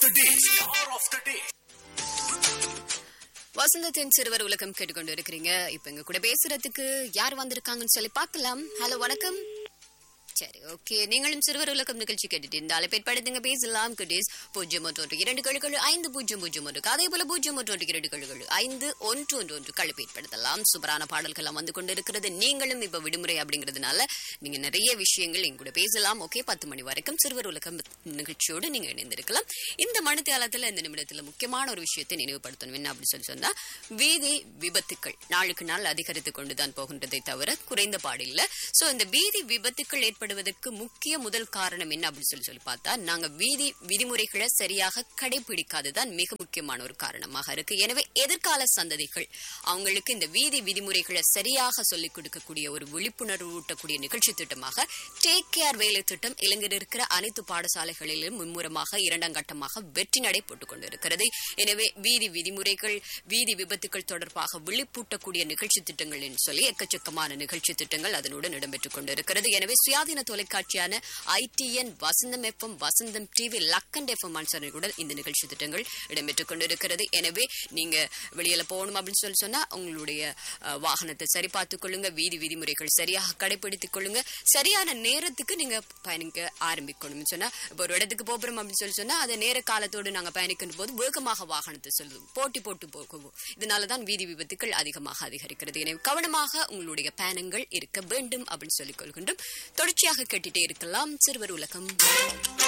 the day. Star of the day. வசந்தத்தின் சிறுவர் உலகம் கேட்டுக்கொண்டு இருக்கிறீங்க இப்ப எங்க கூட பேசுறதுக்கு யார் வந்திருக்காங்கன்னு சொல்லி பார்க்கலாம் ஹலோ வணக்கம் சரி ஓகே நீங்களும் சிறுவர் உலகம் நிகழ்ச்சி கேட்டுட்டு இந்த அழைப்பேற்படுத்துங்க பேசலாம் குட்டீஸ் பூஜ்ஜியம் ஒன்று ஒன்று இரண்டு கழுகள் ஐந்து பூஜ்ஜியம் பூஜ்ஜியம் ஒன்று அதே போல பூஜ்ஜியம் ஒன்று ஒன்று இரண்டு கழுகள் ஐந்து ஒன்று ஒன்று ஒன்று கழுப்பேற்படுத்தலாம் சூப்பரான பாடல்கள்லாம் வந்து கொண்டு இருக்கிறது நீங்களும் இப்ப விடுமுறை அப்படிங்கிறதுனால நீங்க நிறைய விஷயங்கள் எங்க கூட பேசலாம் ஓகே பத்து மணி வரைக்கும் சிறுவர் உலகம் நிகழ்ச்சியோடு நீங்க இணைந்திருக்கலாம் இந்த மணித்தியாலத்துல இந்த நிமிடத்துல முக்கியமான ஒரு விஷயத்தை நினைவுபடுத்தணும் என்ன அப்படின்னு சொல்லி சொன்னா வீதி விபத்துக்கள் நாளுக்கு நாள் அதிகரித்து கொண்டுதான் போகின்றதை தவிர குறைந்த பாடில்ல சோ இந்த வீதி விபத்துக்கள் ஏற்படுவதற்கு முக்கிய முதல் காரணம் என்ன அப்படின்னு சொல்லி சொல்லி பார்த்தா நாங்க வீதி விதிமுறைகளை சரியாக கடைபிடிக்காததான் மிக முக்கியமான ஒரு காரணமாக இருக்கு எனவே எதிர்கால சந்ததிகள் அவங்களுக்கு இந்த வீதி விதிமுறைகளை சரியாக சொல்லிக் கொடுக்கக்கூடிய ஒரு விழிப்புணர்வு ஊட்டக்கூடிய நிகழ்ச்சி திட்டமாக டேக் கேர் வேலை திட்டம் இலங்கையில் இருக்கிற அனைத்து பாடசாலைகளிலும் மும்முரமாக இரண்டாம் கட்டமாக வெற்றி நடை போட்டுக் கொண்டிருக்கிறது எனவே வீதி விதிமுறைகள் வீதி விபத்துக்கள் தொடர்பாக விழிப்பூட்டக்கூடிய நிகழ்ச்சி திட்டங்கள் என்று சொல்லி எக்கச்சக்கமான நிகழ்ச்சி திட்டங்கள் அதனுடன் இடம்பெற்றுக் கொண்டிருக்கிறது எனவே சுயாதீன தொலைக்காட்சியான ITN Vasantham FM Vasantham TV Lakhanda FM கூட இந்த நிகழ்ச்சி திட்டங்கள் இடம்பெற்றுக் கொண்டிருக்கிறது எனவே நீங்க வெளியில போகணும் அப்படின்னு சொல்லி சொன்னா உங்களுடைய அஹ், வாகனத்தை சரி பார்த்துக் கொள்ளுங்க வீதி விதிமுறைகள் சரியாக கடைபிடித்துக் கொள்ளுங்க சரியான நேரத்துக்கு நீங்க பயணிக்க ஆரம்பிக்கணும்னு சொன்னா இப்போ ஒரு இடத்துக்கு போகிறோம் அப்படின்னு சொல்லி சொன்னா அதை நேர காலத்தோடு நாங்க பயணிக்கும் போது வேகமாக வாகனத்தை செல்வோம் போட்டி போட்டு போகுவோம் இதனாலதான் வீதி விபத்துக்கள் அதிகமாக அதிகரிக்கிறது எனவே கவனமாக உங்களுடைய பயணங்கள் இருக்க வேண்டும் அப்படின்னு சொல்லிக் கொள்கின்றோம் தொடர்ச்சியாக கேட்டுட்டே இருக்கலாம் சிறுவர் உலகம்